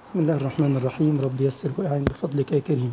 بسم الله الرحمن الرحيم رب يسر وأعن بفضلك يا كريم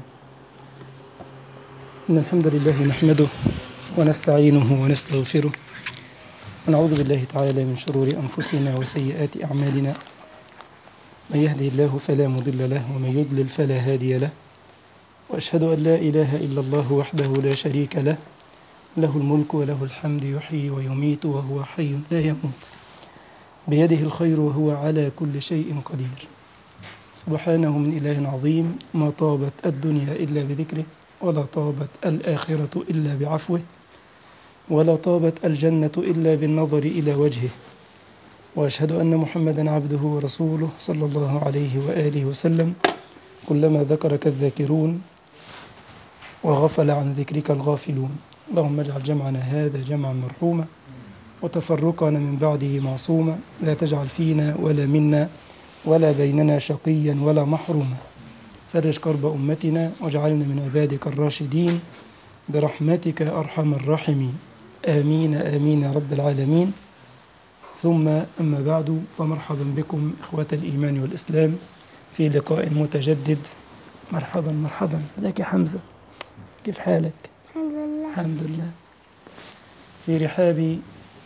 إن الحمد لله نحمده ونستعينه ونستغفره ونعوذ بالله تعالى من شرور أنفسنا وسيئات أعمالنا من يهده الله فلا مضل له ومن يضلل فلا هادي له وأشهد أن لا إله إلا الله وحده لا شريك له له الملك وله الحمد يحيي ويميت وهو حي لا يموت بيده الخير وهو على كل شيء قدير سبحانه من إله عظيم ما طابت الدنيا إلا بذكره ولا طابت الآخرة إلا بعفوه ولا طابت الجنة إلا بالنظر إلى وجهه وأشهد أن محمدا عبده ورسوله صلى الله عليه وآله وسلم كلما ذكرك الذاكرون وغفل عن ذكرك الغافلون اللهم اجعل جمعنا هذا جمعا مرحوما وتفرقنا من بعده معصوما لا تجعل فينا ولا منا ولا بيننا شقيا ولا محروما فرج كرب أمتنا واجعلنا من عبادك الراشدين برحمتك أرحم الراحمين آمين آمين يا رب العالمين ثم أما بعد فمرحبا بكم إخوة الإيمان والإسلام في لقاء متجدد مرحبا مرحبا ازيك يا حمزة كيف حالك الحمد لله الحمد لله في رحاب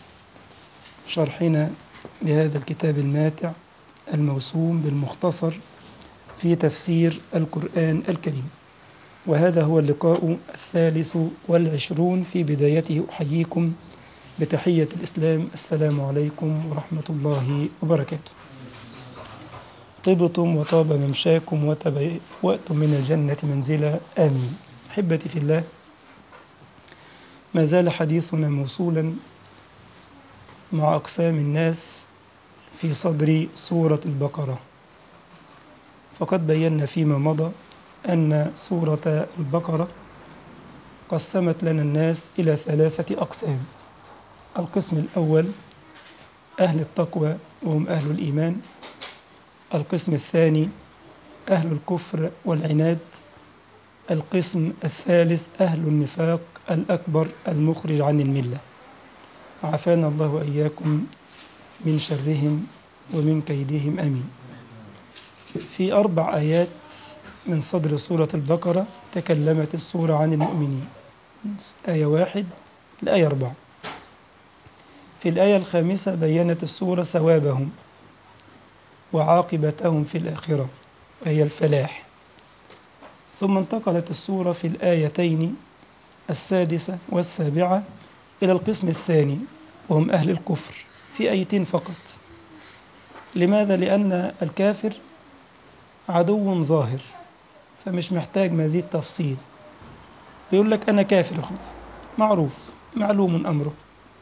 شرحنا لهذا الكتاب الماتع الموسوم بالمختصر في تفسير القرآن الكريم وهذا هو اللقاء الثالث والعشرون في بدايته أحييكم بتحية الإسلام السلام عليكم ورحمة الله وبركاته طبتم وطاب ممشاكم وتبوأتم من الجنة منزلا آمين أحبتي في الله ما زال حديثنا موصولا مع أقسام الناس في صدر سورة البقرة فقد بينا فيما مضى أن سورة البقرة قسمت لنا الناس إلى ثلاثة أقسام القسم الأول أهل التقوى وهم أهل الإيمان القسم الثاني أهل الكفر والعناد القسم الثالث أهل النفاق الأكبر المخرج عن الملة عافانا الله وإياكم من شرهم ومن كيدهم أمين في أربع آيات من صدر سورة البقرة تكلمت السورة عن المؤمنين آية واحد لآية أربعة في الآية الخامسة بينت السورة ثوابهم وعاقبتهم في الآخرة وهي الفلاح ثم انتقلت السورة في الآيتين السادسة والسابعة إلى القسم الثاني وهم أهل الكفر في آيتين فقط لماذا؟ لأن الكافر عدو ظاهر فمش محتاج مزيد تفصيل بيقول لك أنا كافر خلاص معروف معلوم أمره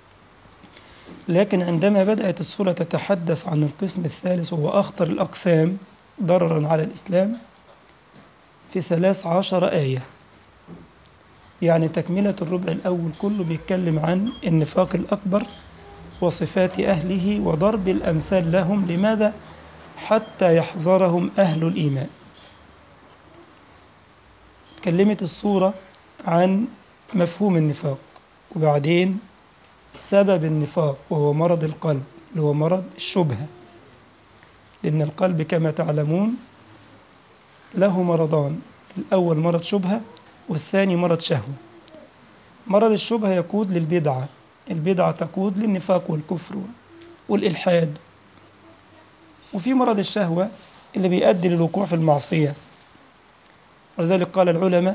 لكن عندما بدأت السورة تتحدث عن القسم الثالث وهو أخطر الأقسام ضررا على الإسلام في ثلاث عشر آية يعني تكملة الربع الأول كله بيتكلم عن النفاق الأكبر وصفات أهله وضرب الأمثال لهم لماذا؟ حتى يحذرهم أهل الإيمان تكلمت الصورة عن مفهوم النفاق وبعدين سبب النفاق وهو مرض القلب اللي هو مرض الشبهة لأن القلب كما تعلمون له مرضان الأول مرض شبهة والثاني مرض شهوة مرض الشبهة يقود للبدعة البدعة تقود للنفاق والكفر والإلحاد وفي مرض الشهوة اللي بيؤدي للوقوع في المعصية ولذلك قال العلماء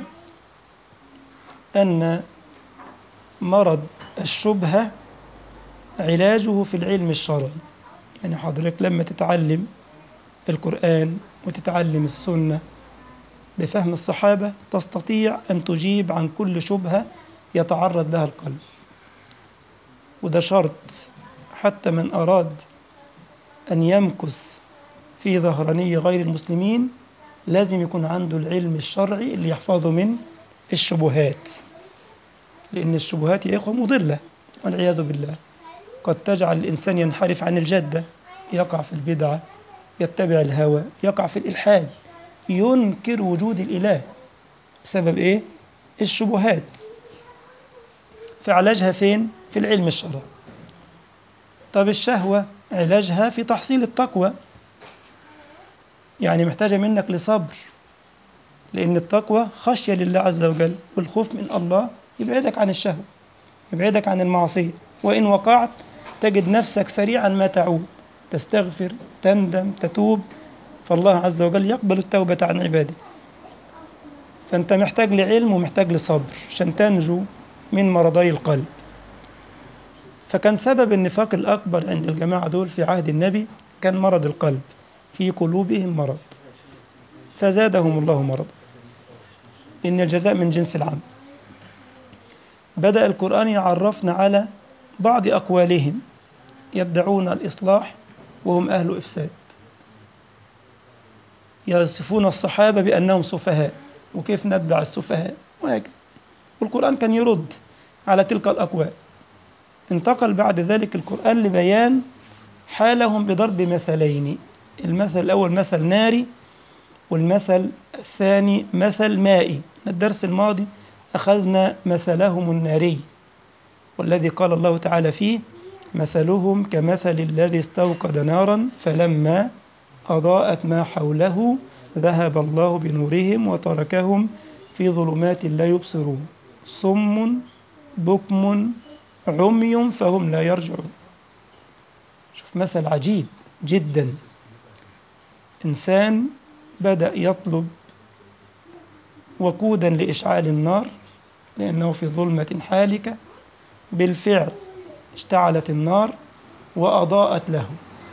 أن مرض الشبهة علاجه في العلم الشرعي يعني حضرتك لما تتعلم القرآن وتتعلم السنة بفهم الصحابة تستطيع أن تجيب عن كل شبهة يتعرض لها القلب وده شرط حتى من أراد أن يمكث في ظهراني غير المسلمين لازم يكون عنده العلم الشرعي اللي يحفظه من الشبهات لأن الشبهات يا إخوة مضلة والعياذ بالله قد تجعل الإنسان ينحرف عن الجدة يقع في البدعة يتبع الهوى يقع في الإلحاد ينكر وجود الإله بسبب إيه؟ الشبهات فعلاجها فين؟ في العلم الشرعي طب الشهوة علاجها في تحصيل التقوى يعني محتاجة منك لصبر لأن التقوى خشية لله عز وجل والخوف من الله يبعدك عن الشهوة يبعدك عن المعصية وإن وقعت تجد نفسك سريعا ما تعود تستغفر تندم تتوب فالله عز وجل يقبل التوبة عن عباده فأنت محتاج لعلم ومحتاج لصبر عشان تنجو من مرضي القلب فكان سبب النفاق الأكبر عند الجماعة دول في عهد النبي كان مرض القلب في قلوبهم مرض فزادهم الله مرضا إن الجزاء من جنس العمل بدأ القرآن يعرفنا على بعض أقوالهم يدعون الإصلاح وهم أهل إفساد يصفون الصحابة بأنهم سفهاء وكيف نتبع السفهاء وهكذا والقرآن كان يرد على تلك الأقوال انتقل بعد ذلك القرآن لبيان حالهم بضرب مثلين المثل الأول مثل ناري والمثل الثاني مثل مائي الدرس الماضي أخذنا مثلهم الناري والذي قال الله تعالى فيه مثلهم كمثل الذي استوقد نارا فلما أضاءت ما حوله ذهب الله بنورهم وتركهم في ظلمات لا يبصرون صم بكم عمي فهم لا يرجعون شوف مثل عجيب جدا إنسان بدأ يطلب وقودا لإشعال النار لأنه في ظلمة حالكة بالفعل اشتعلت النار وأضاءت له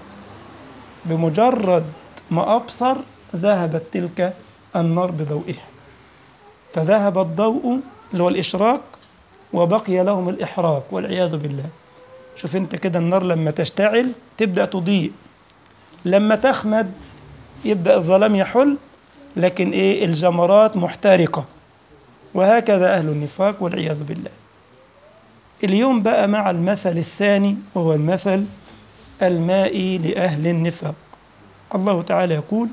بمجرد ما أبصر ذهبت تلك النار بضوئها فذهب الضوء اللي هو الإشراق وبقي لهم الإحراق والعياذ بالله شوف انت كده النار لما تشتعل تبدأ تضيء لما تخمد يبدأ الظلام يحل لكن ايه الجمرات محترقة وهكذا أهل النفاق والعياذ بالله اليوم بقى مع المثل الثاني وهو المثل المائي لأهل النفاق الله تعالى يقول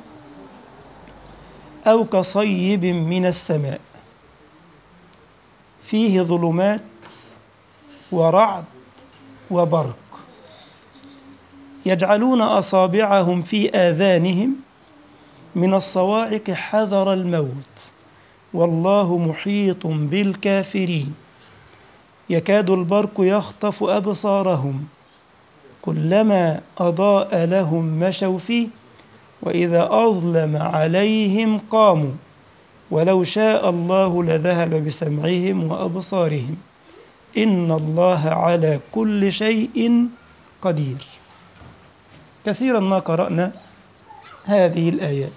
أو كصيب من السماء فيه ظلمات ورعد وبرق يجعلون أصابعهم في آذانهم من الصواعق حذر الموت والله محيط بالكافرين يكاد البرق يخطف أبصارهم كلما أضاء لهم مشوا فيه وإذا أظلم عليهم قاموا ولو شاء الله لذهب بسمعهم وأبصارهم إن الله على كل شيء قدير كثيرا ما قرأنا هذه الآيات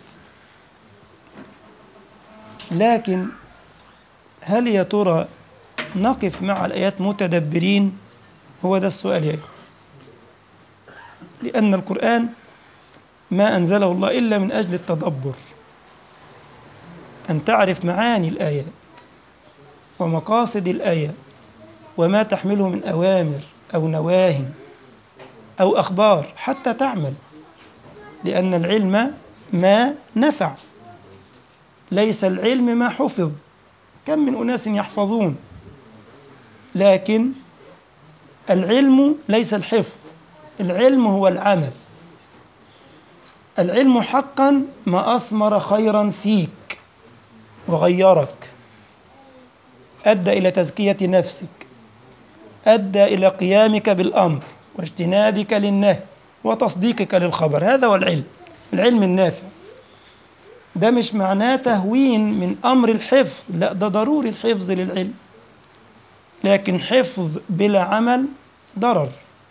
لكن هل يا ترى نقف مع الآيات متدبرين هو ده السؤال يا لأن القرآن ما أنزله الله إلا من أجل التدبر أن تعرف معاني الآيات ومقاصد الآيات وما تحمله من أوامر أو نواهي أو أخبار حتى تعمل لأن العلم ما نفع ليس العلم ما حفظ كم من أناس يحفظون لكن العلم ليس الحفظ العلم هو العمل العلم حقا ما أثمر خيرا فيك وغيرك أدى إلى تزكية نفسك أدى إلى قيامك بالأمر واجتنابك للنهي وتصديقك للخبر هذا هو العلم العلم النافع ده مش معناه تهوين من أمر الحفظ لا ده ضروري الحفظ للعلم لكن حفظ بلا عمل ضرر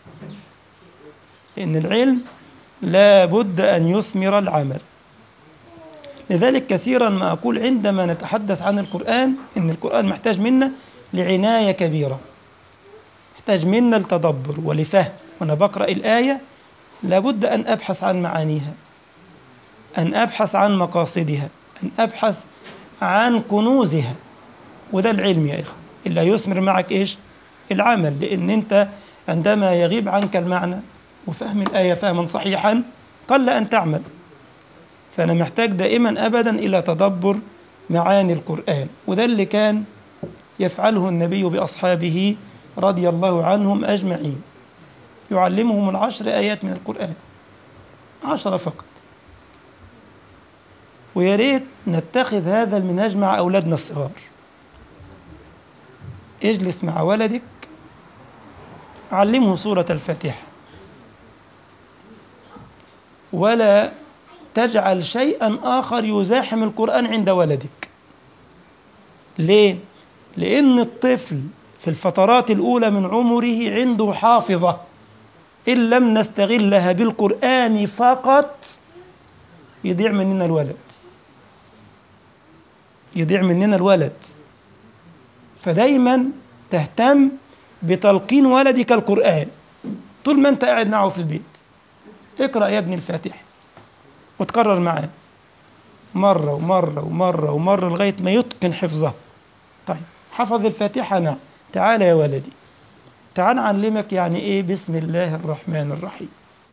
لأن العلم لا بد أن يثمر العمل لذلك كثيرا ما أقول عندما نتحدث عن القرآن إن القرآن محتاج منا لعناية كبيرة محتاج منا لتدبر ولفهم وأنا بقرأ الآية لابد أن أبحث عن معانيها أن أبحث عن مقاصدها أن أبحث عن كنوزها وده العلم يا إخوة إلا يثمر معك إيش العمل لأن أنت عندما يغيب عنك المعنى وفهم الآية فهما صحيحا قل أن تعمل فأنا محتاج دائما أبدا إلى تدبر معاني القرآن وده اللي كان يفعله النبي بأصحابه رضي الله عنهم أجمعين يعلمهم العشر آيات من القرآن عشرة فقط ويا ريت نتخذ هذا المنهاج مع أولادنا الصغار اجلس مع ولدك علمه سورة الفاتحة ولا تجعل شيئا آخر يزاحم القرآن عند ولدك ليه؟ لأن الطفل في الفترات الأولى من عمره عنده حافظة إن لم نستغلها بالقرآن فقط يضيع مننا الولد يضيع مننا الولد فدايما تهتم بتلقين ولدك القرآن طول ما أنت قاعد معه في البيت اقرأ يا ابني الفاتحة وتكرر معاه مرة ومرة ومرة ومرة لغاية ما يتقن حفظها طيب حفظ الفاتحة نعم تعال يا ولدي تعال أعلمك يعني إيه بسم الله الرحمن الرحيم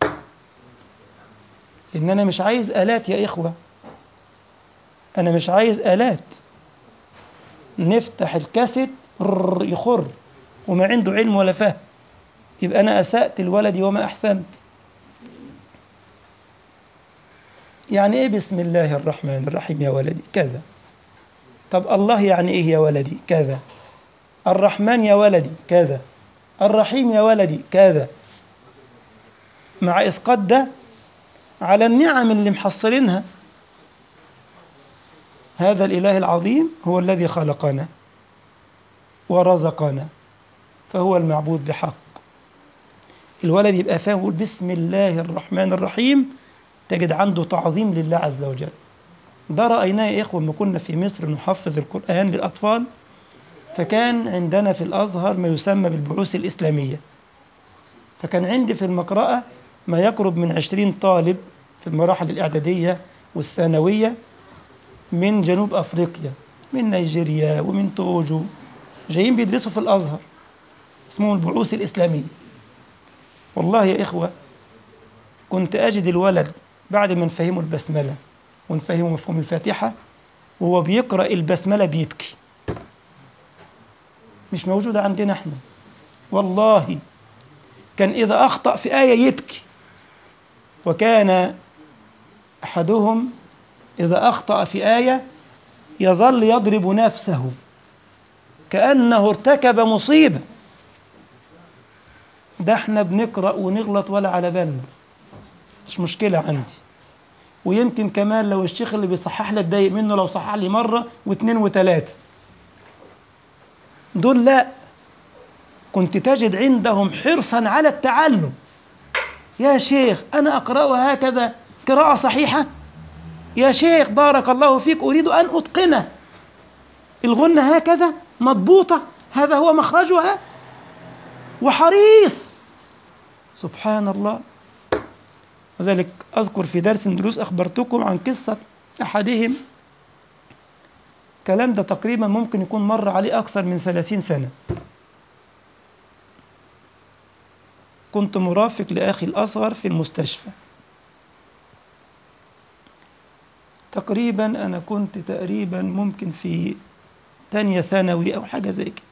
إن أنا مش عايز آلات يا إخوة أنا مش عايز آلات نفتح الكاسيت يخر وما عنده علم ولا فهم يبقى أنا أسأت الولد وما أحسنت يعني إيه بسم الله الرحمن الرحيم يا ولدي كذا طب الله يعني إيه يا ولدي كذا الرحمن يا ولدي كذا الرحيم يا ولدي كذا مع إسقاط ده على النعم اللي محصلينها هذا الإله العظيم هو الذي خلقنا ورزقنا فهو المعبود بحق الولد يبقى فاهم يقول بسم الله الرحمن الرحيم تجد عنده تعظيم لله عز وجل ده رأيناه يا إخوة لما كنا في مصر نحفظ القرآن للأطفال فكان عندنا في الأزهر ما يسمى بالبعوث الإسلامية فكان عندي في المقرأة ما يقرب من عشرين طالب في المراحل الإعدادية والثانوية من جنوب أفريقيا من نيجيريا ومن توجو جايين بيدرسوا في الأزهر اسمهم البعوث الإسلامية والله يا إخوة كنت أجد الولد بعد ما نفهمه البسملة ونفهمه مفهوم الفاتحة وهو بيقرأ البسملة بيبكي مش موجودة عندنا احنا والله كان إذا أخطأ في آية يبكي وكان أحدهم إذا أخطأ في آية يظل يضرب نفسه كأنه ارتكب مصيبة ده احنا بنقرأ ونغلط ولا على بالنا مش مشكلة عندي ويمكن كمان لو الشيخ اللي بيصحح لي اتضايق منه لو صحح لي مرة واثنين وثلاثة دول لا كنت تجد عندهم حرصا على التعلم يا شيخ أنا أقرأها هكذا قراءة صحيحة يا شيخ بارك الله فيك أريد أن أتقنه الغنة هكذا مضبوطة هذا هو مخرجها وحريص سبحان الله وذلك أذكر في درس دروس أخبرتكم عن قصة أحدهم الكلام ده تقريبا ممكن يكون مر عليه أكثر من ثلاثين سنة كنت مرافق لأخي الأصغر في المستشفى تقريبا أنا كنت تقريبا ممكن في تانية ثانوي أو حاجة زي كده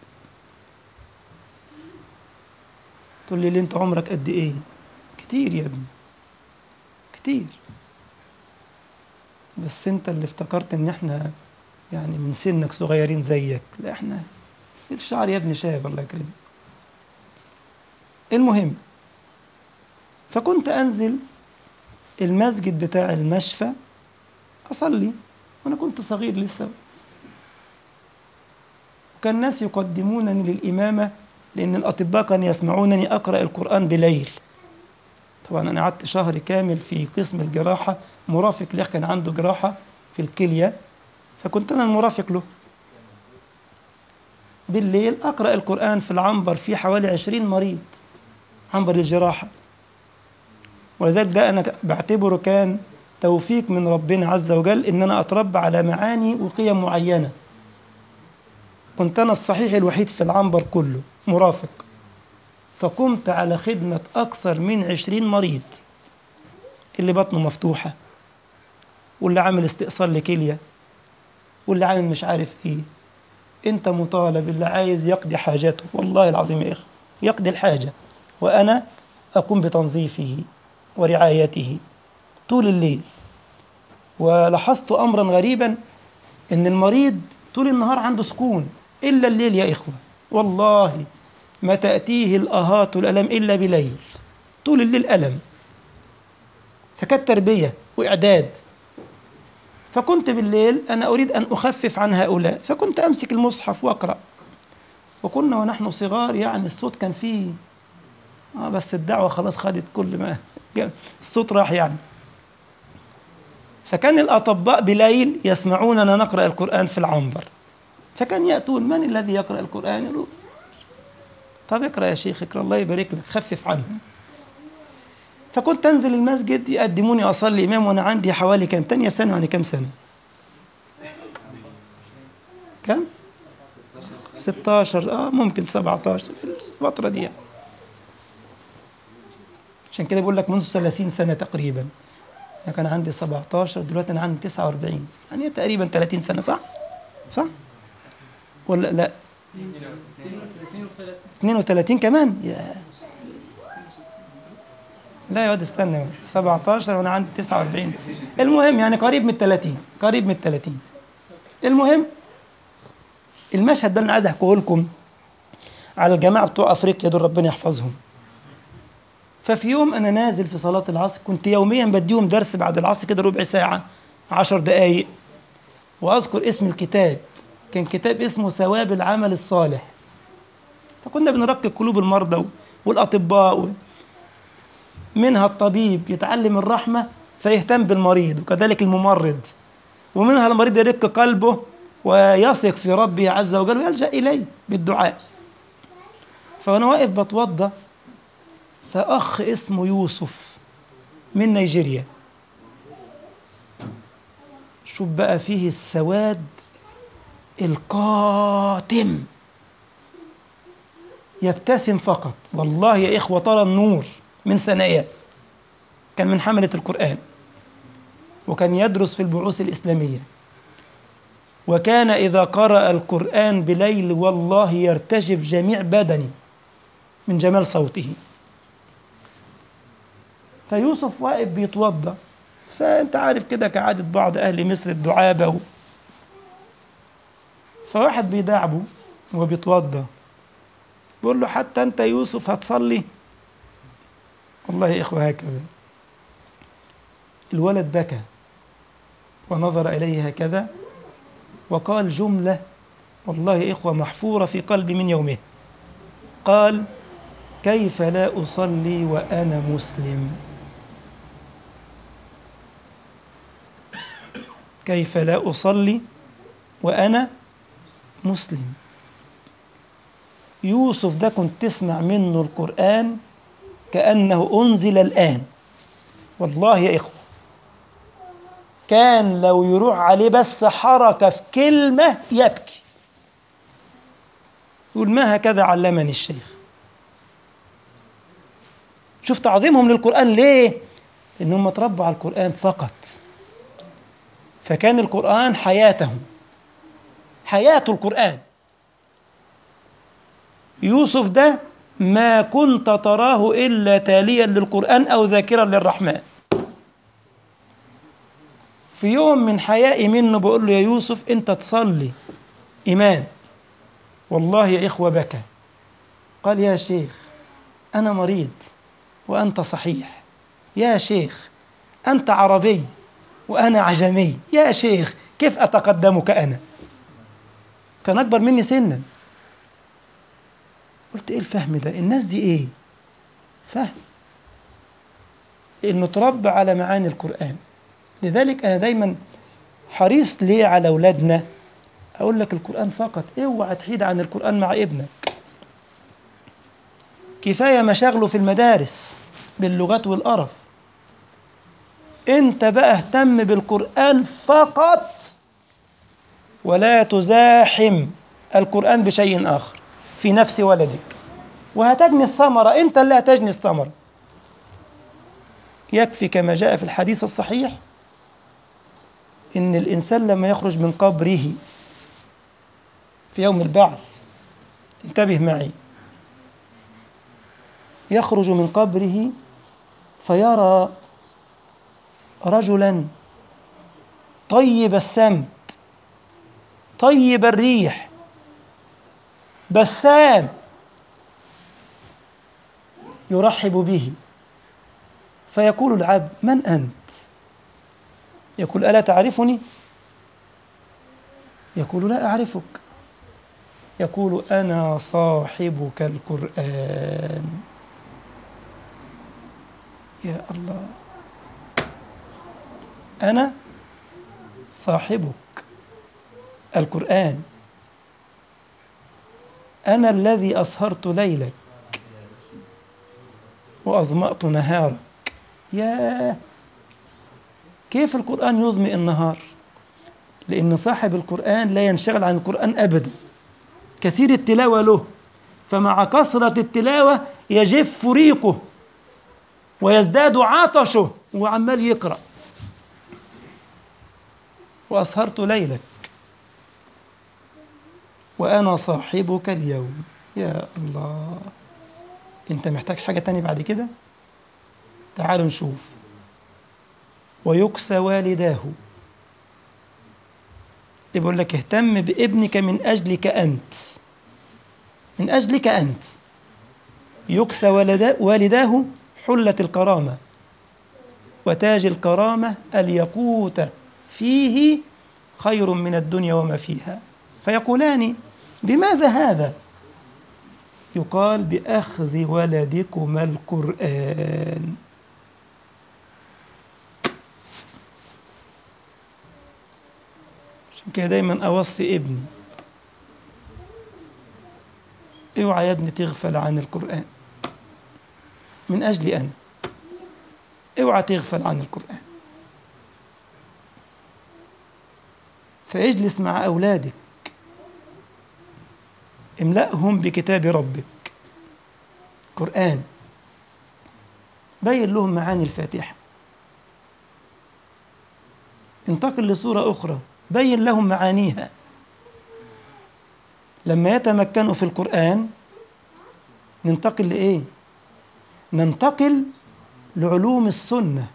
تقول لي انت عمرك قد ايه كتير يا ابني كتير بس انت اللي افتكرت ان احنا يعني من سنك صغيرين زيك لا احنا سيب شعر يا ابني شاب الله يكرمك المهم فكنت انزل المسجد بتاع المشفى اصلي وانا كنت صغير لسه وكان الناس يقدمونني للامامه لأن الأطباء كانوا يسمعونني أقرأ القرآن بليل طبعا أنا قعدت شهر كامل في قسم الجراحة مرافق له كان عنده جراحة في الكلية فكنت أنا المرافق له بالليل أقرأ القرآن في العنبر في حوالي عشرين مريض عنبر الجراحة ولذلك ده أنا بعتبره كان توفيق من ربنا عز وجل إن أنا أتربى على معاني وقيم معينة كنت أنا الصحيح الوحيد في العنبر كله مرافق فقمت على خدمة أكثر من عشرين مريض اللي بطنه مفتوحة واللي عامل استئصال لكلية واللي عامل مش عارف ايه انت مطالب اللي عايز يقضي حاجاته والله العظيم يا اخي يقضي الحاجة وانا اقوم بتنظيفه ورعايته طول الليل ولاحظت أمرا غريبا إن المريض طول النهار عنده سكون إلا الليل يا إخوة والله ما تأتيه الأهات والألم إلا بليل طول الليل ألم فكانت تربية وإعداد فكنت بالليل أنا أريد أن أخفف عن هؤلاء فكنت أمسك المصحف وأقرأ وكنا ونحن صغار يعني الصوت كان فيه آه بس الدعوة خلاص خدت كل ما الصوت راح يعني فكان الأطباء بليل يسمعوننا نقرأ القرآن في العنبر فكان يأتون من الذي يقرأ القرآن يقولوا طب اقرأ يا شيخ اقرأ الله يبارك لك خفف عنهم فكنت أنزل المسجد يقدموني أصلي إمام وأنا عندي حوالي كم تانية سنة يعني كم سنة كم 16 اه ممكن 17 في الفترة دي يعني. عشان كده بقول لك منذ 30 سنة تقريبا أنا كان عندي 17 دلوقتي أنا عندي 49 يعني تقريبا 30 سنة صح؟ صح؟ ولا لا؟ 32 كمان؟ يا لا يا واد استنى 17 وانا عندي 49 المهم يعني قريب من 30 قريب من 30 المهم المشهد ده انا عايز احكيه لكم على الجماعه بتوع افريقيا دول ربنا يحفظهم ففي يوم انا نازل في صلاه العصر كنت يوميا بديهم درس بعد العصر كده ربع ساعه عشر دقائق واذكر اسم الكتاب كان كتاب اسمه ثواب العمل الصالح فكنا بنرقق قلوب المرضى والاطباء منها الطبيب يتعلم الرحمه فيهتم بالمريض وكذلك الممرض ومنها المريض يرق قلبه ويثق في ربه عز وجل ويلجا اليه بالدعاء فانا واقف بتوضا فأخ اسمه يوسف من نيجيريا شوف بقى فيه السواد القاتم يبتسم فقط والله يا إخوة ترى النور من ثناياه كان من حملة القرآن وكان يدرس في البعوث الإسلامية وكان إذا قرأ القرآن بليل والله يرتجف جميع بدني من جمال صوته فيوسف واقف بيتوضا فانت عارف كده كعادة بعض اهل مصر الدعابة و... فواحد بيداعبه وهو بيتوضا بيقول له حتى انت يوسف هتصلي والله يا اخوه هكذا الولد بكى ونظر اليه هكذا وقال جمله والله يا اخوه محفوره في قلبي من يومه قال كيف لا اصلي وانا مسلم كيف لا أصلي وأنا مسلم يوسف ده كنت تسمع منه القرآن كأنه أنزل الآن والله يا إخوة كان لو يروح عليه بس حركة في كلمة يبكي يقول ما هكذا علمني الشيخ شوف تعظيمهم للقرآن ليه؟ لأنهم تربوا على القرآن فقط فكان القرآن حياتهم حياة القرآن يوسف ده ما كنت تراه إلا تاليا للقرآن أو ذاكرا للرحمن في يوم من حيائي منه بقول له يا يوسف أنت تصلي إيمان والله يا إخوة بكى قال يا شيخ أنا مريض وأنت صحيح يا شيخ أنت عربي وأنا عجمي يا شيخ كيف أتقدمك أنا كان أكبر مني سنا قلت إيه الفهم ده الناس دي إيه فهم لأنه تربى على معاني القرآن لذلك أنا دايما حريص ليه على أولادنا أقول لك القرآن فقط اوعى تحيد عن القرآن مع ابنك كفاية مشاغله في المدارس باللغات والقرف انت بقى اهتم بالقرآن فقط ولا تزاحم القرآن بشيء آخر في نفس ولدك وهتجني الثمرة انت اللي هتجني الثمرة يكفي كما جاء في الحديث الصحيح ان الانسان لما يخرج من قبره في يوم البعث انتبه معي يخرج من قبره فيرى رجلا طيب السمت طيب الريح بسام يرحب به فيقول العبد من أنت يقول ألا تعرفني يقول لا أعرفك يقول أنا صاحبك القرآن يا الله أنا صاحبك القرآن أنا الذي أسهرت ليلك وأظمأت نهارك يا كيف القرآن يظمئ النهار لأن صاحب القرآن لا ينشغل عن القرآن أبدا كثير التلاوة له فمع كثرة التلاوة يجف ريقه ويزداد عطشه وعمال يقرأ وأسهرت ليلك وأنا صاحبك اليوم يا الله أنت محتاج حاجة تاني بعد كده تعالوا نشوف ويكسى والداه بيقول لك اهتم بابنك من أجلك أنت من أجلك أنت يكسى والداه حلة الكرامة وتاج الكرامة اليقوت فيه خير من الدنيا وما فيها فيقولان بماذا هذا يقال بأخذ ولدكما القرآن عشان كده دايما أوصي ابني اوعى يا ابني تغفل عن القرآن من أجلي أنا اوعى تغفل عن القرآن فاجلس مع أولادك املأهم بكتاب ربك قرآن بين لهم معاني الفاتحة انتقل لصورة أخرى بين لهم معانيها لما يتمكنوا في القرآن ننتقل لإيه؟ ننتقل لعلوم السنة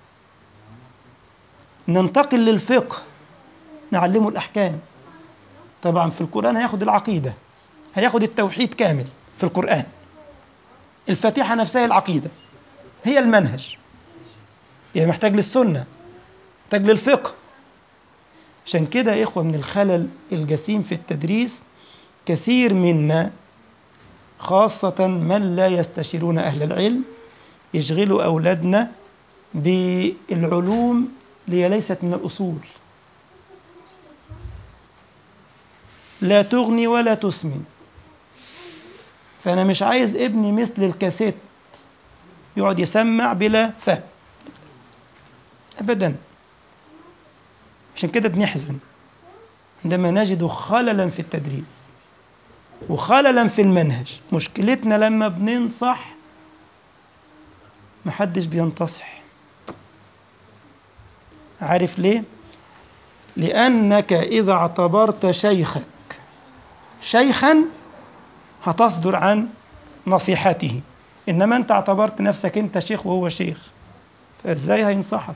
ننتقل للفقه نعلمه الأحكام طبعا في القرآن هياخد العقيدة هياخد التوحيد كامل في القرآن الفاتحة نفسها العقيدة هي المنهج يعني محتاج للسنة محتاج للفقه عشان كده يا إخوة من الخلل الجسيم في التدريس كثير منا خاصة من لا يستشيرون أهل العلم يشغلوا أولادنا بالعلوم اللي ليست من الأصول لا تغني ولا تسمن فأنا مش عايز ابني مثل الكاسيت يقعد يسمع بلا فهم أبدا عشان كده بنحزن عندما نجد خللا في التدريس وخللا في المنهج مشكلتنا لما بننصح محدش بينتصح عارف ليه لأنك إذا اعتبرت شيخك شيخا هتصدر عن نصيحته إنما أنت اعتبرت نفسك أنت شيخ وهو شيخ فإزاي هينصحك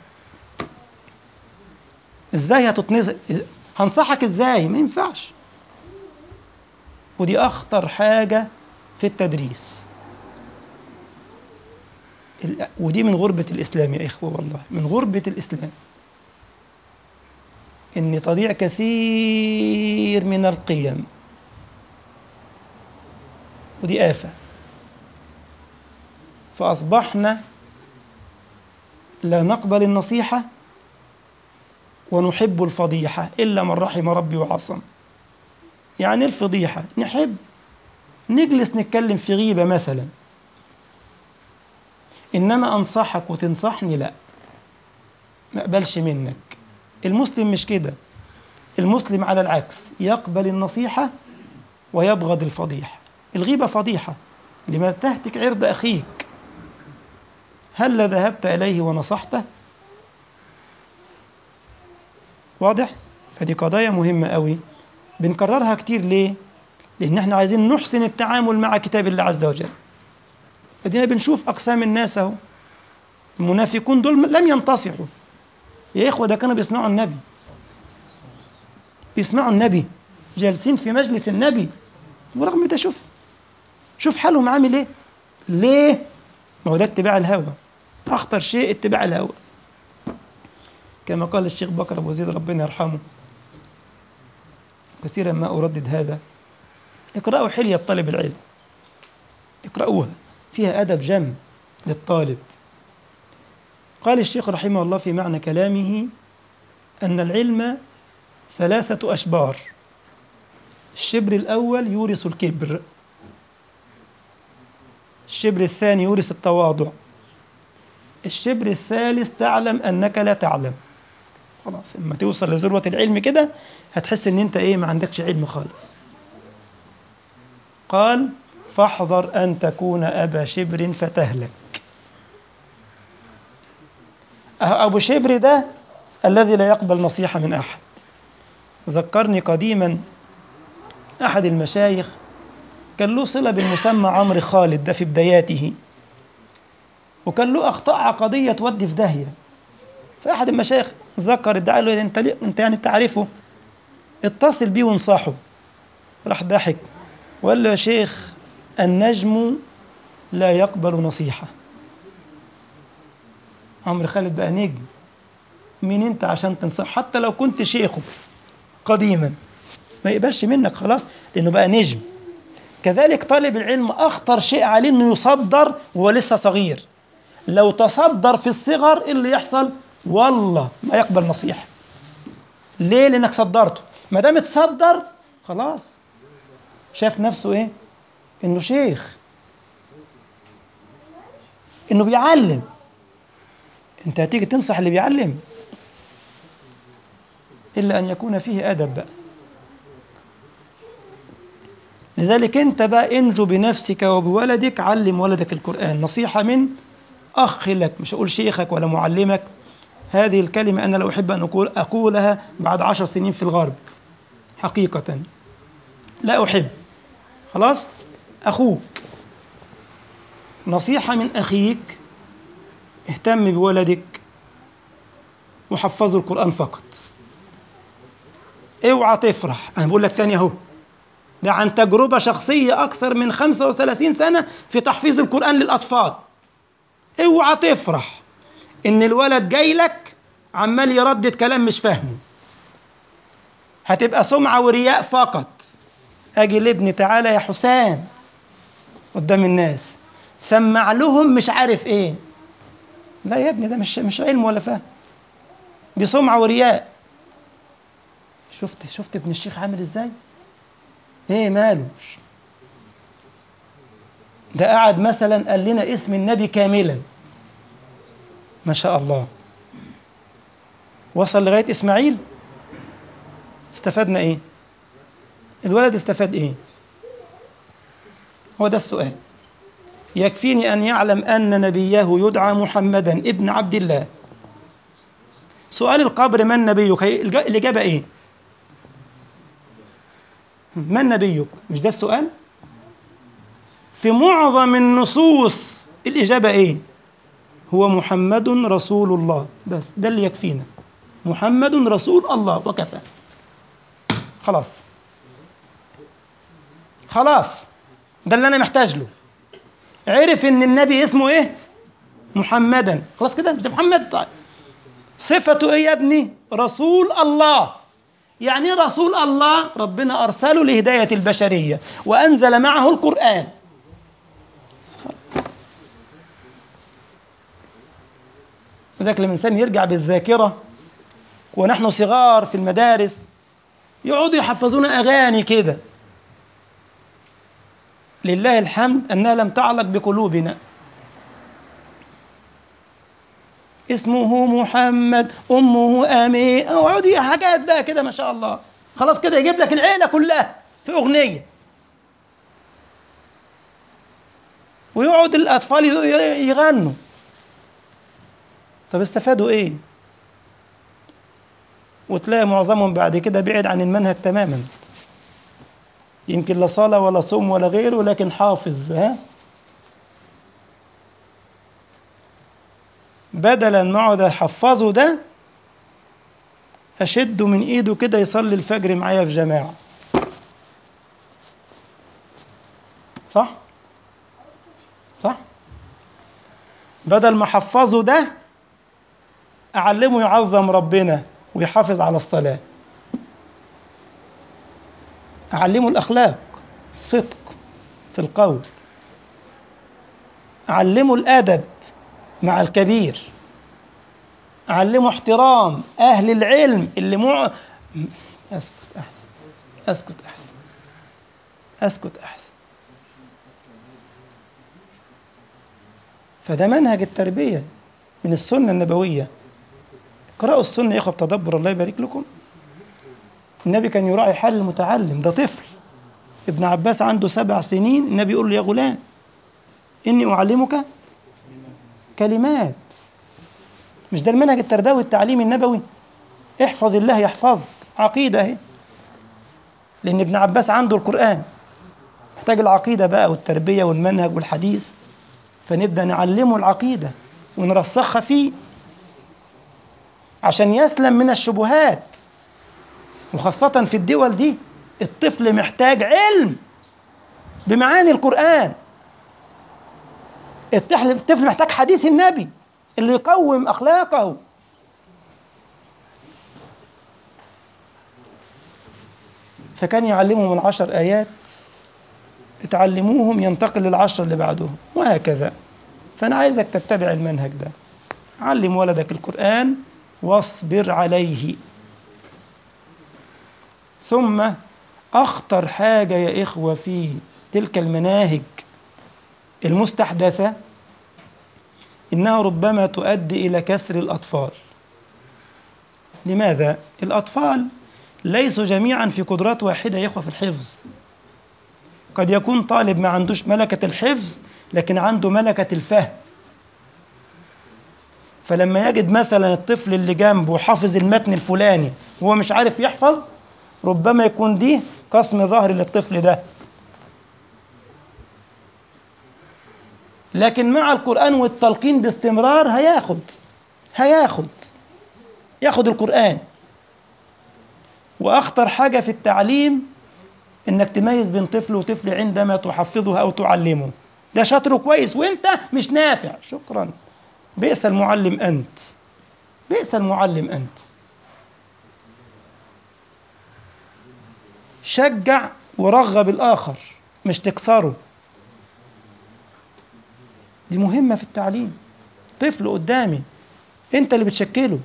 إزاي هتتنصح هنصحك إزاي ما ينفعش ودي أخطر حاجة في التدريس ودي من غربة الإسلام يا إخوة والله من غربة الإسلام إن تضيع كثير من القيم ودي آفة فأصبحنا لا نقبل النصيحة ونحب الفضيحة إلا من رحم ربي وعصم يعني الفضيحة نحب نجلس نتكلم في غيبة مثلا إنما أنصحك وتنصحني لا ما أقبلش منك المسلم مش كده المسلم على العكس يقبل النصيحة ويبغض الفضيحة الغيبة فضيحة لما تهتك عرض أخيك هل ذهبت إليه ونصحته واضح فدي قضايا مهمة قوي بنكررها كتير ليه لأن احنا عايزين نحسن التعامل مع كتاب الله عز وجل ادينا بنشوف أقسام الناس أهو المنافقون دول لم ينتصحوا يا إخوة ده كانوا بيسمعوا النبي بيسمعوا النبي جالسين في مجلس النبي ورغم ده شوف شوف حالهم عامل ايه ليه ما هو ده اتباع الهوى اخطر شيء اتباع الهوى كما قال الشيخ بكر ابو زيد ربنا يرحمه كثيرا ما اردد هذا اقرأوا حلية طالب العلم اقرأوها فيها أدب جم للطالب قال الشيخ رحمه الله في معنى كلامه أن العلم ثلاثة أشبار الشبر الأول يورث الكبر الشبر الثاني يورث التواضع الشبر الثالث تعلم أنك لا تعلم خلاص لما توصل لذروة العلم كده هتحس ان انت ايه ما عندكش علم خالص قال فاحذر أن تكون أبا شبر فتهلك أبو شبر ده الذي لا يقبل نصيحة من أحد ذكرني قديما أحد المشايخ كان له صلة بالمسمى عمرو خالد ده في بداياته وكان له أخطاء عقدية تودي في داهية فأحد المشايخ ذكر ادعى له أنت أنت يعني تعرفه اتصل بيه وانصحه راح ضحك وقال له يا شيخ النجم لا يقبل نصيحة عمرو خالد بقى نجم مين انت عشان تنصح حتى لو كنت شيخه قديما ما يقبلش منك خلاص لانه بقى نجم كذلك طالب العلم اخطر شيء عليه انه يصدر وهو لسه صغير لو تصدر في الصغر ايه اللي يحصل والله ما يقبل نصيحه ليه لانك صدرته ما دام اتصدر خلاص شاف نفسه ايه انه شيخ انه بيعلم انت هتيجي تنصح اللي بيعلم الا ان يكون فيه ادب بقى لذلك انت بقى انجو بنفسك وبولدك علم ولدك القران نصيحه من اخ لك مش اقول شيخك ولا معلمك هذه الكلمه انا لا احب ان أقول اقولها بعد عشر سنين في الغرب حقيقه لا احب خلاص اخوك نصيحه من اخيك اهتم بولدك وحفظه القرآن فقط اوعى تفرح انا بقول لك تاني اهو ده عن تجربة شخصية أكثر من 35 سنة في تحفيظ القرآن للأطفال اوعى تفرح إن الولد جاي لك عمال يردد كلام مش فاهمه هتبقى سمعة ورياء فقط أجي لابني تعالى يا حسام قدام الناس سمع لهم مش عارف ايه لا يا ابني ده مش مش علم ولا فهم دي سمعة ورياء شفت شفت ابن الشيخ عامل ازاي ايه ماله ده قعد مثلا قال لنا اسم النبي كاملا ما شاء الله وصل لغاية إسماعيل استفدنا إيه الولد استفاد إيه هو ده السؤال يكفيني أن يعلم أن نبيه يدعى محمدا ابن عبد الله سؤال القبر من نبيك الإجابة إيه من نبيك مش ده السؤال في معظم النصوص الإجابة إيه هو محمد رسول الله بس ده اللي يكفينا محمد رسول الله وكفى خلاص خلاص ده اللي أنا محتاج له عرف ان النبي اسمه ايه محمدا خلاص كده مش ده محمد طيب صفته ايه يا ابني رسول الله يعني ايه رسول الله ربنا ارسله لهدايه البشريه وانزل معه القران وذلك لما الانسان يرجع بالذاكره ونحن صغار في المدارس يقعدوا يحفظونا اغاني كده لله الحمد أنها لم تعلق بقلوبنا اسمه محمد أمه أمين اقعدي حاجات بقى كده ما شاء الله خلاص كده يجيب لك العيلة كلها في أغنية ويقعد الأطفال يغنوا طب استفادوا إيه؟ وتلاقي معظمهم بعد كده بعد عن المنهج تماما يمكن لا صلاة ولا صوم ولا غيره لكن حافظ ها بدلا ما اقعد احفظه ده أشده من إيده كده يصلي الفجر معايا في جماعة صح؟ صح؟ بدل ما أحفظه ده أعلمه يعظم ربنا ويحافظ على الصلاة أعلمه الأخلاق الصدق في القول أعلمه الأدب مع الكبير أعلمه احترام أهل العلم اللي مع أسكت أحسن أسكت أحسن أسكت أحسن فده منهج التربية من السنة النبوية اقرأوا السنة يا إخوة بتدبر الله يبارك لكم النبي كان يراعي حال المتعلم ده طفل ابن عباس عنده سبع سنين النبي يقول له يا غلام إني أعلمك كلمات مش ده المنهج التربوي التعليمي النبوي احفظ الله يحفظك عقيدة اهي لأن ابن عباس عنده القرآن محتاج العقيدة بقى والتربية والمنهج والحديث فنبدأ نعلمه العقيدة ونرسخها فيه عشان يسلم من الشبهات وخاصة في الدول دي الطفل محتاج علم بمعاني القرآن الطفل محتاج حديث النبي اللي يقوم أخلاقه فكان يعلمهم العشر آيات تعلموهم ينتقل للعشر اللي بعدهم وهكذا فأنا عايزك تتبع المنهج ده علم ولدك القرآن واصبر عليه ثم أخطر حاجة يا إخوة في تلك المناهج المستحدثة إنها ربما تؤدي إلى كسر الأطفال لماذا؟ الأطفال ليسوا جميعا في قدرات واحدة يا إخوة في الحفظ قد يكون طالب ما عندوش ملكة الحفظ لكن عنده ملكة الفهم فلما يجد مثلا الطفل اللي جنبه حافظ المتن الفلاني وهو مش عارف يحفظ ربما يكون دي قسم ظهر للطفل ده لكن مع القرآن والتلقين باستمرار هياخد هياخد ياخد القرآن وأخطر حاجة في التعليم إنك تميز بين طفل وطفل عندما تحفظه أو تعلمه ده شاطر كويس وأنت مش نافع شكرا بئس المعلم أنت بئس المعلم أنت شجع ورغب الآخر مش تكسره دي مهمة في التعليم طفل قدامي انت اللي بتشكله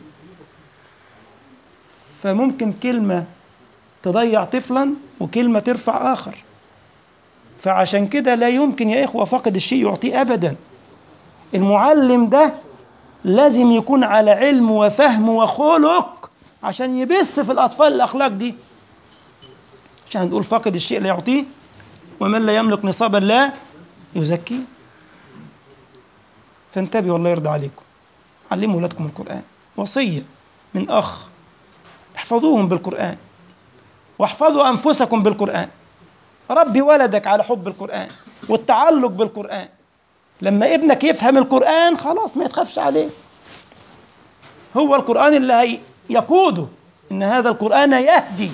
فممكن كلمة تضيع طفلا وكلمة ترفع آخر فعشان كده لا يمكن يا إخوة فقد الشيء يعطيه أبدا المعلم ده لازم يكون على علم وفهم وخلق عشان يبث في الأطفال الأخلاق دي عشان نقول فاقد الشيء لا يعطيه ومن لا يملك نصابا لا يزكيه فانتبهوا الله يرضى عليكم علموا ولادكم القرآن وصية من أخ احفظوهم بالقرآن واحفظوا أنفسكم بالقرآن ربي ولدك على حب القرآن والتعلق بالقرآن لما ابنك يفهم القرآن خلاص ما يتخافش عليه هو القرآن اللي هي يقوده إن هذا القرآن يهدي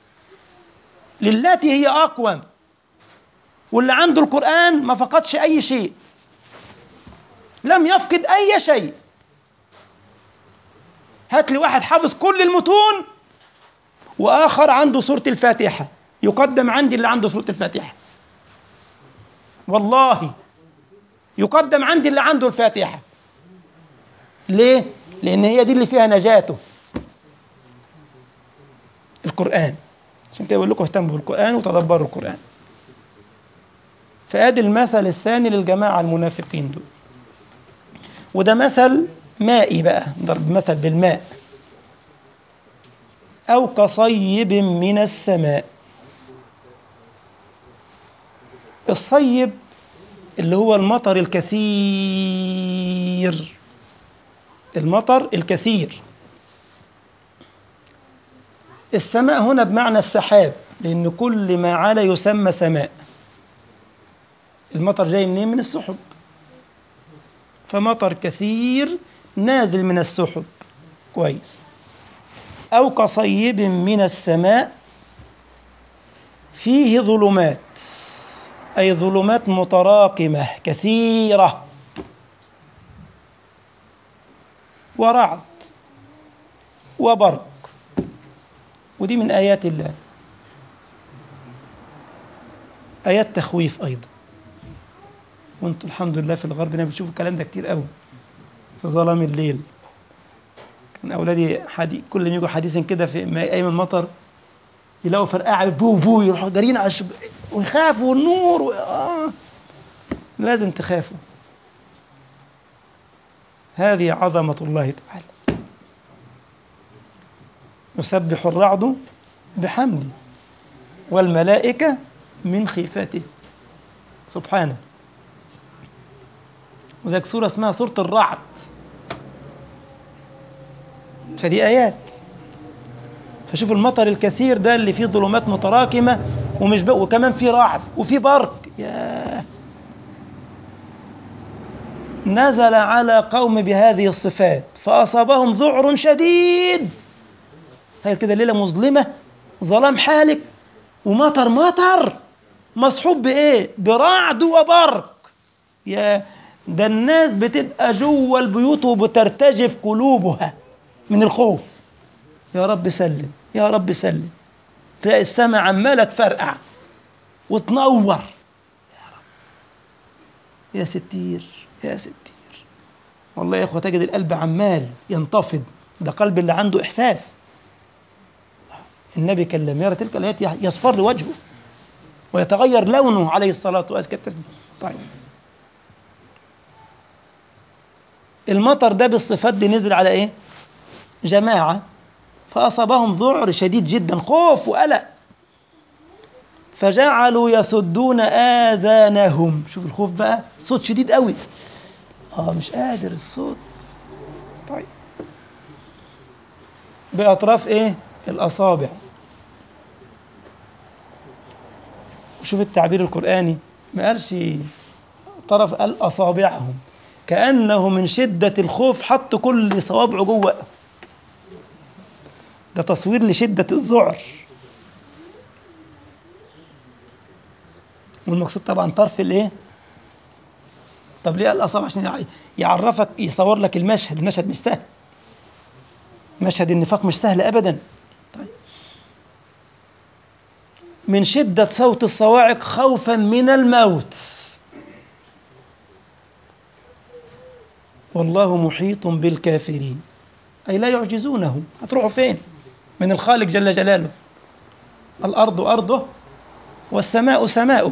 للتي هي أقوم واللي عنده القرآن ما فقدش أي شيء لم يفقد أي شيء هات لي واحد حافظ كل المتون وآخر عنده سورة الفاتحة يقدم عندي اللي عنده سورة الفاتحة والله يقدم عندي اللي عنده الفاتحة ليه؟ لأن هي دي اللي فيها نجاته القرآن عشان كده بقول لكم اهتموا بالقرآن وتدبروا القرآن فادي المثل الثاني للجماعة المنافقين دول وده مثل مائي بقى ضرب مثل بالماء أو كصيب من السماء الصيب اللي هو المطر الكثير المطر الكثير السماء هنا بمعنى السحاب لأن كل ما على يسمى سماء المطر جاي منين من السحب فمطر كثير نازل من السحب كويس أو كصيب من السماء فيه ظلمات أي ظلمات متراكمة كثيرة ورعد وبرق ودي من آيات الله آيات تخويف أيضا وانتم الحمد لله في الغرب هنا بتشوفوا الكلام ده كتير قوي في ظلام الليل كان أولادي حدي... كل ما يجوا حديثا كده في أيام المطر يلاقوا فرقعة بو بو يروحوا جارين على الشب... ويخافوا والنور و... آه. لازم تخافوا هذه عظمة الله تعالى يسبح الرعد بحمده والملائكة من خيفته سبحانه وذلك سورة اسمها سورة الرعد فدي آيات فشوف المطر الكثير ده اللي فيه ظلمات متراكمة ومش بقى وكمان فيه رعد وفيه برق ياه نزل على قوم بهذه الصفات فأصابهم ذعر شديد تخيل كده ليلة مظلمة ظلام حالك ومطر مطر مصحوب بإيه؟ برعد وبرق يا ده الناس بتبقى جوه البيوت وبترتجف قلوبها من الخوف يا رب سلم يا رب سلم تلاقي السماء عمالة تفرقع وتنور يا رب يا ستير يا ستير والله يا اخوة تجد القلب عمال ينتفض ده قلب اللي عنده إحساس النبي كان لما يرى تلك الآيات يصفر وجهه ويتغير لونه عليه الصلاة وأزكى التسليم طيب المطر ده بالصفات دي نزل على ايه جماعة فأصابهم ذعر شديد جدا خوف وقلق فجعلوا يسدون آذانهم شوف الخوف بقى صوت شديد قوي اه مش قادر الصوت طيب بأطراف ايه الأصابع شوف التعبير القرآني ما قالش طرف قال أصابعهم كأنه من شدة الخوف حط كل صوابعه جوه ده تصوير لشدة الذعر والمقصود طبعا طرف الايه طب ليه الأصابع عشان يعرفك يصور لك المشهد المشهد مش سهل مشهد النفاق مش سهل أبدا طيب من شدة صوت الصواعق خوفا من الموت والله محيط بالكافرين أي لا يعجزونه هتروحوا فين من الخالق جل جلاله الأرض أرضه والسماء سماؤه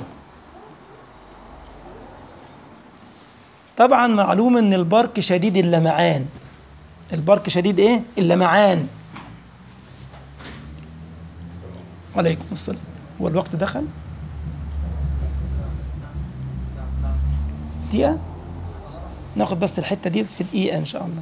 طبعا معلوم ان البرق شديد اللمعان البرق شديد ايه اللمعان عليكم السلام هو الوقت دخل دقيقة ناخد بس الحتة دي في دقيقة إن شاء الله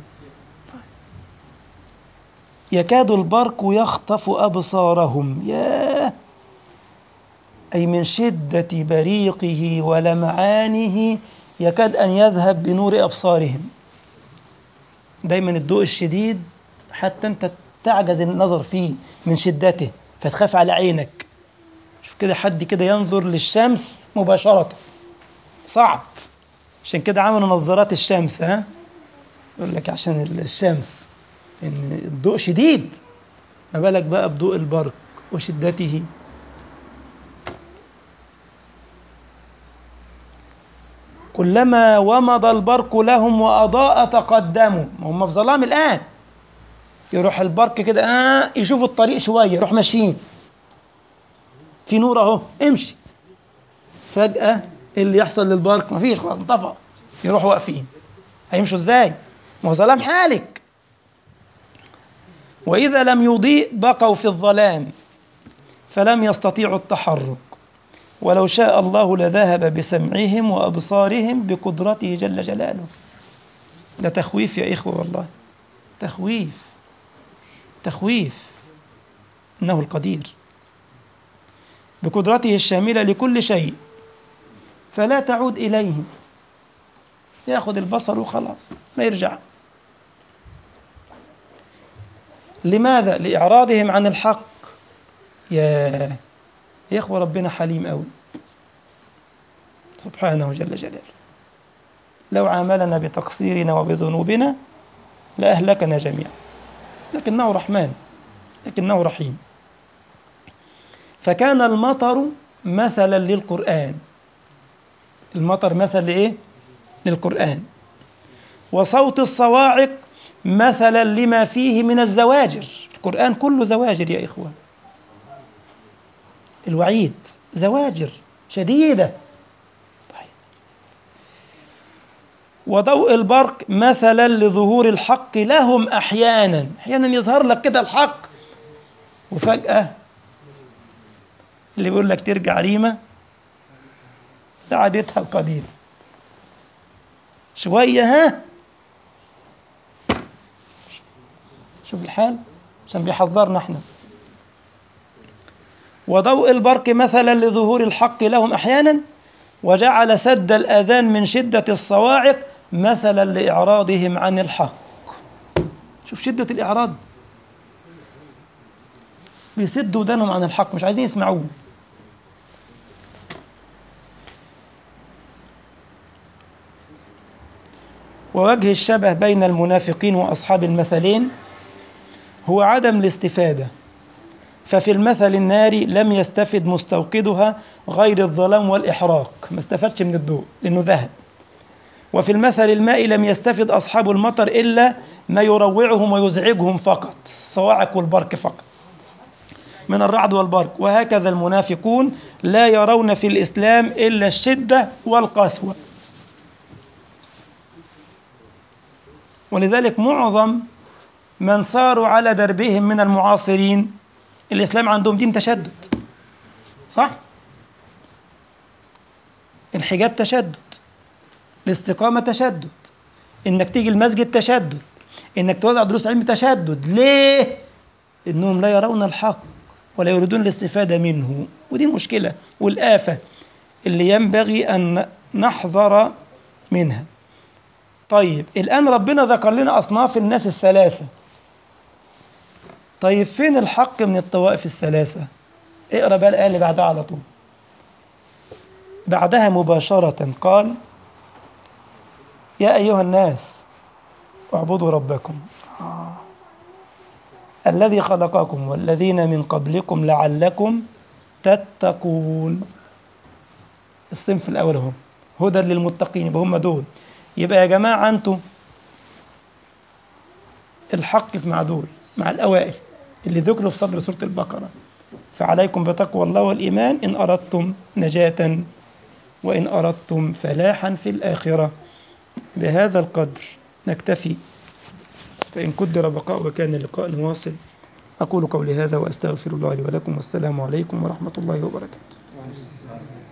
يكاد البرق يخطف أبصارهم ياه أي من شدة بريقه ولمعانه يكاد أن يذهب بنور أبصارهم دايما الضوء الشديد حتى أنت تعجز النظر فيه من شدته فتخاف على عينك شوف كده حد كده ينظر للشمس مباشرة صعب عشان كده عملوا نظارات الشمس ها يقول لك عشان الشمس ان الضوء شديد ما بالك بقى بضوء البرق وشدته كلما ومض البرق لهم وأضاء تقدموا ما هم في ظلام الآن يروح البرق كده آه يشوفوا الطريق شوية يروح ماشيين في نور أهو امشي فجأة اللي يحصل للبرق مفيش خلاص انطفى يروحوا واقفين هيمشوا ازاي؟ ما هو ظلام حالك وإذا لم يضيء بقوا في الظلام فلم يستطيعوا التحرك ولو شاء الله لذهب بسمعهم وأبصارهم بقدرته جل جلاله ده تخويف يا إخوة والله تخويف تخويف إنه القدير بقدرته الشاملة لكل شيء فلا تعود إليه ياخذ البصر وخلاص ما يرجع لماذا؟ لإعراضهم عن الحق يا يا إخوة ربنا حليم أوي سبحانه جل جلاله لو عاملنا بتقصيرنا وبذنوبنا لأهلكنا جميعا لكنه رحمن لكنه رحيم فكان المطر مثلا للقرآن المطر مثل لإيه؟ للقرآن وصوت الصواعق مثلا لما فيه من الزواجر القرآن كله زواجر يا إخوة الوعيد زواجر شديدة طيب. وضوء البرق مثلا لظهور الحق لهم أحيانا أحيانا يظهر لك كده الحق وفجأة اللي بيقول لك ترجع ريمة ده عادتها القديمة شوية ها شوف الحال عشان بيحذرنا احنا وضوء البرق مثلا لظهور الحق لهم احيانا وجعل سد الاذان من شده الصواعق مثلا لاعراضهم عن الحق شوف شده الاعراض بيسدوا ودانهم عن الحق مش عايزين يسمعوه ووجه الشبه بين المنافقين واصحاب المثلين هو عدم الاستفاده ففي المثل الناري لم يستفد مستوقدها غير الظلام والإحراق ما استفادش من الضوء لأنه ذهب وفي المثل الماء لم يستفد أصحاب المطر إلا ما يروعهم ويزعجهم فقط الصواعق والبرك فقط من الرعد والبرك وهكذا المنافقون لا يرون في الإسلام إلا الشدة والقسوة ولذلك معظم من صاروا على دربهم من المعاصرين الإسلام عندهم دين تشدد صح؟ الحجاب تشدد الاستقامة تشدد إنك تيجي المسجد تشدد إنك توزع دروس علم تشدد ليه؟ إنهم لا يرون الحق ولا يريدون الاستفادة منه ودي المشكلة والآفة اللي ينبغي أن نحذر منها طيب الآن ربنا ذكر لنا أصناف الناس الثلاثة طيب فين الحق من الطوائف الثلاثة اقرأ بقى الآية اللي بعدها على طول بعدها مباشرة قال يا أيها الناس اعبدوا ربكم آه. الذي خلقكم والذين من قبلكم لعلكم تتقون الصنف الأول هم هدى للمتقين يبقى هم دول يبقى يا جماعة أنتم الحق مع دول مع الأوائل اللي ذكروا في صدر سورة البقرة فعليكم بتقوى الله والإيمان إن أردتم نجاة وإن أردتم فلاحا في الآخرة بهذا القدر نكتفي فإن قدر بقاء وكان اللقاء واصل أقول قولي هذا وأستغفر الله لي ولكم والسلام عليكم ورحمة الله وبركاته